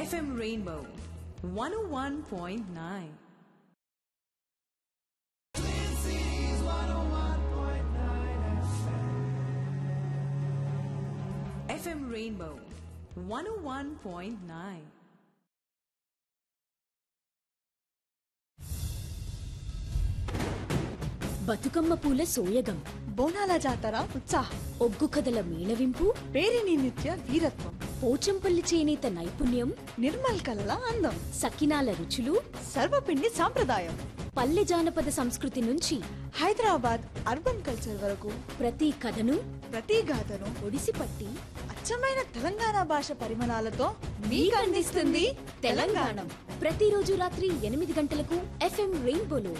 FM Rainbow 101.9. FM Rainbow 101.9. Bathukamma పూల సోయగం బోనాల జాతర ఉత్సాహం ఒగ్గు కథల మేళవింపు పేరిని నిత్య వీరత్వం పోచంపల్లి చేనేత నైపుణ్యం నిర్మల్ కలల అందం సకినాల రుచులు సర్వపిండి సాంప్రదాయం పల్లె జానపద సంస్కృతి నుంచి హైదరాబాద్ అర్బన్ కల్చర్ వరకు ప్రతి కథను ప్రతి గాథను ఒడిసిపట్టి అచ్చమైన తెలంగాణ భాష పరిమాణాలతో మీకు అందిస్తుంది తెలంగాణ ప్రతిరోజు రాత్రి ఎనిమిది గంటలకు ఎఫ్ఎం రెయిన్బోలో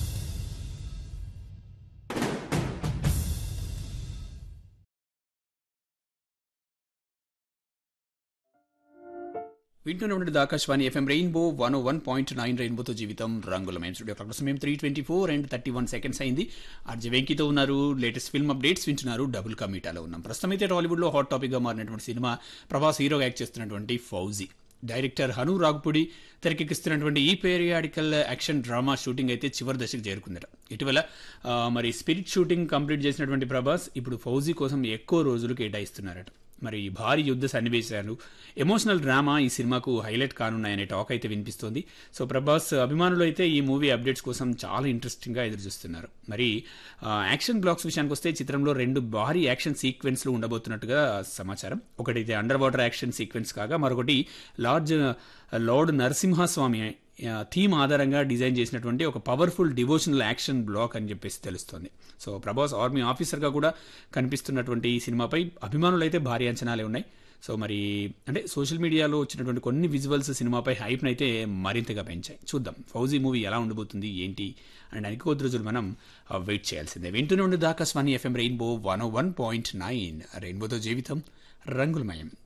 వింటూనే ఉండండి Akashvani FM rainbow one one point nine రెయిన్బోతో జీవితం రంగుల మేము స్టూడియో క్లాక్ సమయం three twenty four and thirty one seconds అయింది ఆర్జే వెంకీతో ఉన్నారు లేటెస్ట్ ఫిల్మ్ అప్డేట్స్ వింటున్నారు డబుల్ కమీటాలో ఉన్నాం ప్రస్తుతం అయితే టాలీవుడ్లో హాట్ టాపిక్గా మారినటువంటి సినిమా ప్రభాస్ హీరోగా యాక్ట్ చేస్తున్నటువంటి ఫౌజీ డైరెక్టర్ హను రాగుపుడి తెరకెక్కిస్తున్నటువంటి ఈ పేరియాడికల్ యాక్షన్ డ్రామా షూటింగ్ అయితే చివరి దశకు చేరుకుందట ఇటీవల ఆ, మరి స్పిరిట్ షూటింగ్ కంప్లీట్ చేసినటువంటి ప్రభాస్ ఇప్పుడు ఫౌజీ కోసం ఎక్కువ రోజులు కేటాయిస్తున్నారట మరి ఈ భారీ యుద్ధ సన్నివేశాలు ఎమోషనల్ డ్రామా ఈ సినిమాకు హైలైట్ కానున్నాయనే టాక్ అయితే వినిపిస్తోంది సో ప్రభాస్ అభిమానులు అయితే ఈ మూవీ అప్డేట్స్ కోసం చాలా ఇంట్రెస్టింగ్గా ఎదురు చూస్తున్నారు మరి ఆ, యాక్షన్ బ్లాక్స్ విషయానికి వస్తే చిత్రంలో రెండు భారీ యాక్షన్ సీక్వెన్స్లు ఉండబోతున్నట్టుగా సమాచారం ఒకటైతే అండర్ వాటర్ యాక్షన్ సీక్వెన్స్ కాగా మరొకటి లార్డ్ లార్డ్ నరసింహస్వామి ఆ, థీమ్ ఆధారంగా డిజైన్ చేసినటువంటి ఒక పవర్ఫుల్ డివోషనల్ యాక్షన్ బ్లాక్ అని చెప్పేసి తెలుస్తోంది సో ప్రభాస్ ఆర్మీ ఆఫీసర్గా కూడా కనిపిస్తున్నటువంటి ఈ సినిమాపై అభిమానులు అయితే భారీ అంచనాలే ఉన్నాయి సో మరి అంటే సోషల్ మీడియాలో వచ్చినటువంటి కొన్ని విజువల్స్ సినిమాపై హైప్ని అయితే మరింతగా పెంచాయి చూద్దాం ఫౌజీ మూవీ ఎలా ఉండబోతుంది ఏంటి అనడానికి కొద్ది రోజులు మనం వెయిట్ చేయాల్సిందే వింటూనే ఉండి దాకా స్వాని FM rainbow one one point nine రెయిన్బోతో జీవితం రంగులమయం